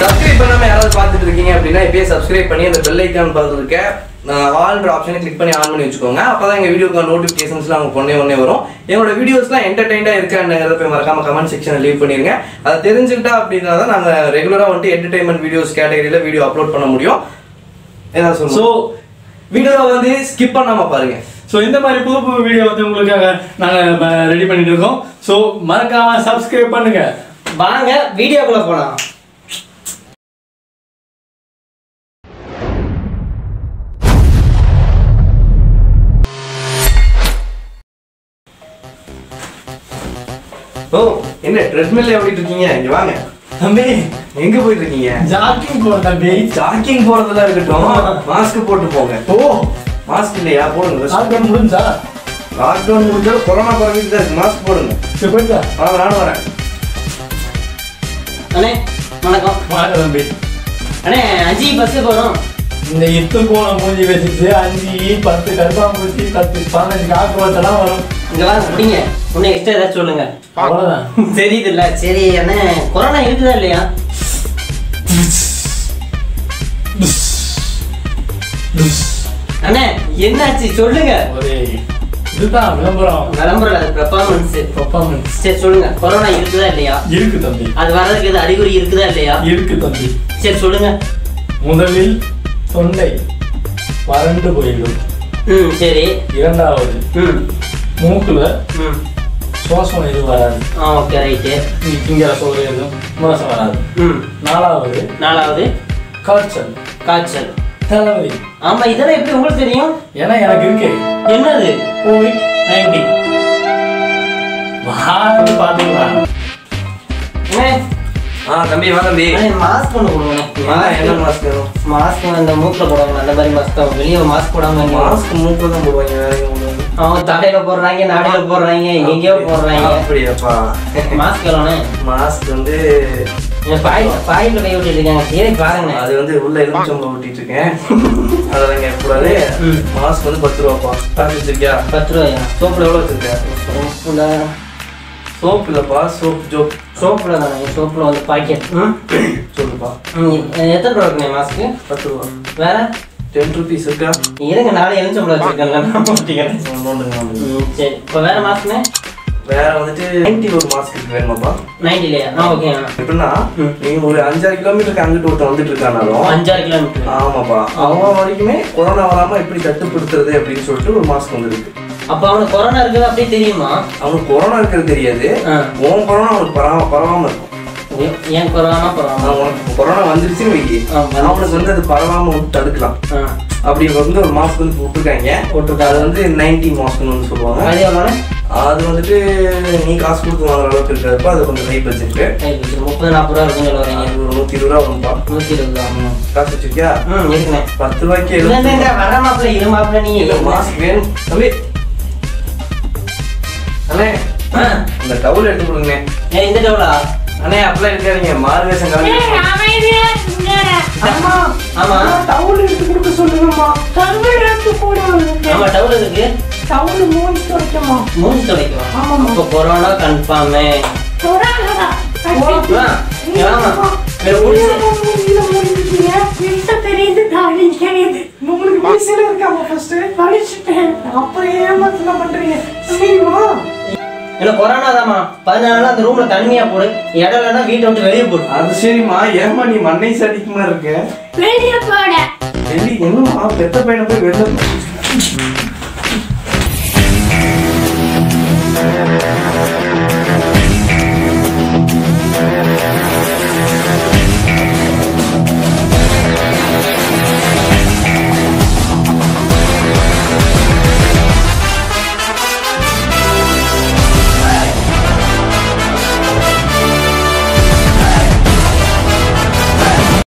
Subscribe பண்ணாம யாராவது பார்த்துட்டு இருக்கீங்க அப்படின்னா இப்பயே சப்ஸ்கிரைப் பண்ணி அந்த பெல் ஐக்கான் பார்த்து இருக்க ஆல்ன்ற ஆப்ஷனை கிளிக் பண்ணி ஆன் பண்ணி வச்சுக்கோங்க அப்பதான் எங்க வீடியோக்கான நோட்டிஃபிகேஷன்ஸ்லாம் அவங்க பொண்ணே ஒன்னே வரும் எங்களோட வீடியோஸ்லாம் என்டர்டைண்டா இருக்கான்றத போய் மறக்காம கமெண்ட் செக்ஷனில் லீவ் பண்ணிருங்க அதை தெரிஞ்சுக்கிட்டா அப்படின்னா தான் நாங்க ரெகுலரா வந்துட்டு என்டர்டைன்மெண்ட் வீடியோஸ் கேட்டகரியில வீடியோ அப்லோட் பண்ண முடியும் ஏதாவது ஸோ சொல்லுவோம் வீடியோவை வந்து ஸ்கிப் பண்ணாம பாருங்க ஸோ இந்த மாதிரி புது புது வீடியோ வந்து உங்களுக்காக நாங்கள் ரெடி பண்ணிட்டு இருக்கோம் ஸோ மறக்காம சப்ஸ்கிரைப் பண்ணுங்க வாங்க வீடியோக்குள்ள போலாம் ஓ என்ன ட்ரெட்மில்ல ஓடிட்டு இருக்கீங்க இங்க வாங்க தம்பி எங்க போயிட்டு இருக்கீங்க ஜாக்கிங் போ தம்பி ஜாக்கிங் போறதெல்லாம் இருக்கட்டும் மாஸ்க் போட்டு போங்க ஓ மாஸ்க் இல்லையா போடுங்க லாக்டவுன் முடிஞ்சா லாக்டவுன் முடிஞ்சாலும் கொரோனா பரவிட்டு தான் இருக்கு மாஸ்க் போடுங்க சரி போயிட்டா வாங்க நானும் வரேன் அண்ணே வணக்கம் வாங்க தம்பி அண்ணே அஞ்சு பஸ் போறோம் இந்த இத்து போன மூஞ்சி வச்சுட்டு அஞ்சு பத்து கருப்பாம்பூச்சி பத்து பதினஞ்சு காக்குவத்தெல்லாம் வரும் இங்க வாங்க முடிங்க இன்னும் எக்ஸ்ட்ரா ஏதாச்சும் சொல்லுங்க அவ்வளோதான் தெரியுது இல்ல சரி அண்ணே கொரோனா இருக்குதா இல்லையா அண்ணே என்னாச்சு சொல்லுங்க ஒரு இதுதான் விளம்பரம் விளம்பரம் அது பெர்ஃபார்மன்ஸ் பர்ஃபார்மன்ஸ் சரி சொல்லுங்க கொரோனா இருக்குதா இல்லையா இருக்கு தம்பி அது வர்றதுக்கு எது அறிகுறி இருக்குதா இல்லையா இருக்கு தம்பி சரி சொல்லுங்க முதலில் தொண்டை வறண்டு போயிடும் ம் சரி இரண்டாவது ம் மூக்குல ம் சுவாசம் எதுவும் வராது ஆ ஓகே ரைட்டு நீ திங்கிற சோறு எதுவும் மோசம் வராது ம் நாலாவது நாலாவது காய்ச்சல் காய்ச்சல் தலைவலி ஆமா இதெல்லாம் எப்படி உங்களுக்கு தெரியும் ஏன்னா எனக்கு இருக்கு என்னது கோவிட் நைன்டீன் வாங்க பாத்துக்கலாம் அண்ணே ஆ தம்பி வா தம்பி அண்ணே மாஸ்க் ஒன்று கொடுங்க ஆ என்ன மாஸ்க் வேணும் மாஸ்க் அந்த மூக்கில் போடுவாங்க அந்த மாதிரி மாஸ்க் தான் வெளியே மாஸ்க் போடாம மாஸ்க் மூக்கில் தான் போடுவாங்க வேற எங்க போடுவாங்க அவங்க தலையில போடுறாங்க நாடையில போடுறாங்க எங்கேயோ போடுறாங்க அப்படியாப்பா மாஸ்க் எவ்வளோண்ணே மாஸ்க் வந்து பாயில் பாயில் கை விட்டு இருக்காங்க சரி பாருங்க அது வந்து உள்ள எலுமிச்சம்பழம் ஊட்டிட்டு இருக்கேன் அதெல்லாம் கேட்கக்கூடாது ம். மாஸ்க் வந்து பத்து ரூபாப்பா காசு வச்சிருக்கியா பத்து ரூபாயா சோப்புல எவ்வளோ வச்சிருக்க சோப்புல சோப் இல்லப்பா சோப் ஜோப் சோப்புல தானே சோப்புல வந்து பாக்கெட் ம் சொல்லுப்பா ம், எத்தனை ரூபா இருக்குண்ணே மாஸ்க்கு பத்து ரூபா வேற டென் ருபீஸ் இருக்கா இருங்க நாளை எலுமிச்சம்பழம் வச்சிருக்கேன்ல நான் போட்டிக்கிறேன் நோண்டுங்க நோண்டுங்க ம் சரி இப்போ வேற மாஸ்க்ண்ணே வேற வந்துட்டு நைன்டி ஒரு மாஸ்க் இருக்கு வேணுமாப்பா நைன்டிலையா ஆ ஓகே எப்படின்னா ம். நீங்க ஒரு அஞ்சாறு கிலோமீட்டருக்கு அங்கிட்டு ஒருத்தன் வந்துட்டு இருக்கானாலும் அஞ்சாறு கிலோமீட்டர் ஆமாப்பா அவன் வரைக்குமே கொரோனா வராம எப்படி கட்டுப்படுத்துறது அப்படின்னு சொல்லிட்டு ஒரு மாஸ்க் வந்துருக்கு அப்போ அவனுக்கு கொரோனா இருக்குது அப்படியே தெரியுமா அவனுக்கு கொரோனா இருக்கிறது தெரியாது ஆ. உன் கொரோனா அவனுக்கு பரவ பரவாம இருக்கும் ஏ- ஏன் கொரோனா கொரோனா ஆனா உனக்கு கொரோனா வந்துருச்சுன்னு வைக்கி ஆ, வந்துருச்சு. அவனுக்கு வந்து அது பரவாம வந்து தடுக்கலாம் ஆ அப்படி வந்து ஒரு மாஸ்க் வந்து போட்டிருக்காங்க போட்டிருக்காங்க. அது வந்து நைன்டி மாஸ்க்னு வந்து சொல்லுவாங்க அது எவ்வளோண்ணே அது வந்துட்டு நீ காசு கொடுத்து வாங்குற அளவுக்கு இருக்கிறப்ப அது கொஞ்சம் ஹை பட்ஜெட்டு முப்பது நாற்பது ரூபா இருக்குன்னு சொல்ல வரீங்க அது ஒரு நூத்தி இருபது ரூபா வரும்பா நூற்றி இருபது ரூபா காசு வச்சிருக்கியா ம் இருக்குண்ணே பத்து ரூபாய்க்கு இல்ல, இல்ல, எழுபது இல்ல, வர மாப்பிள்ள இரு மாப்பிள்ள நீ இல்ல மாஸ்க் வேணும் தம்பி அண்ணே ஆ, இந்த டவுல் எடுத்து கொடுங்க ஏய், இந்த டவுலா அண்ணே அப்படிலாம் இருக்காதீங்க மாறு வேஷம் கலந்து ஆமா ஆமா டவுல் எடுத்து கொடுக்க சொல்லுங்கம்மா ஆமா டவுல் இருக்கு டவுல் மூஞ்சி துடைக்கம்மா மூஞ்சி துடைக்கும் அப்போ கொரோனா கன்ஃபார்மே உங்களுக்கு மீசையில இருக்காமா ஃபர்ஸ்ட் படிச்சுட்டேன் அப்ப ஏமாத்தல பண்றீங்க சரிமா இல்ல கொரோனா தாமா பதினாலு நாள் அந்த ரூம்ல தனிமையா போடு இடம் இல்லைன்னா வீட்டை விட்டு வெளியே போடு அது சரிம்மா ஏமா நீ மண்ணை சடிக்குமா இருக்க வெளியே போட டெல்லி என்னம்மா பெத்த பையனை போய் வெளில